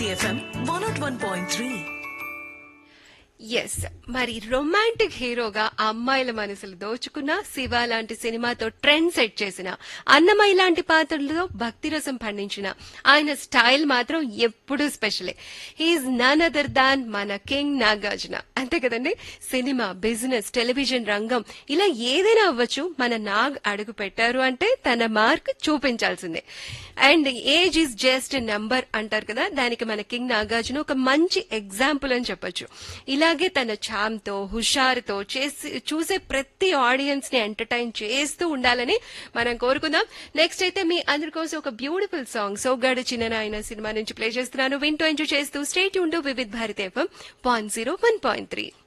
Bharati FM one not one point three yes మరి romantic హీరోగా అమ్మాయిల మనసులు దోచుకున్న శివ లాంటి సినిమాతో ట్రెండ్ సెట్ చేసిన అన్నమయ్య లాంటి పాత్రలతో భక్తి రసం పండించిన ఆయన స్టైల్ మాత్రం ఎప్పుడూ స్పెషలే హీఈస్ నన్ అదర్ దాన్ మన కింగ్ నాగార్జున అంతే కదండి సినిమా బిజినెస్ టెలివిజన్ రంగం ఇలా ఏదైనా అవ్వచ్చు మన నాగ్ అడుగు పెట్టారు అంటే తన మార్క్ చూపించాల్సిందే and age is just number అంటారు కదా దానికి మన కింగ్ నాగార్జున ఒక మంచి ఎగ్జాంపుల్ అని చెప్పొచ్చు ఇలాగే తన ఛామ్ తో హుషారుతో చేసి చూసే ప్రతి ఆడియన్స్ ని ఎంటర్టైన్ చేస్తూ ఉండాలని మనం కోరుకుందాం నెక్స్ట్ అయితే మీ అందరి కోసం ఒక బ్యూటిఫుల్ సాంగ్ సోగాడు చిన్న నాయన సినిమా నుంచి ప్లే చేస్తున్నాను వింటూ ఎంజాయ్ చేస్తూ స్టేట్ ఉండు Vividh Bharat FM one zero one point three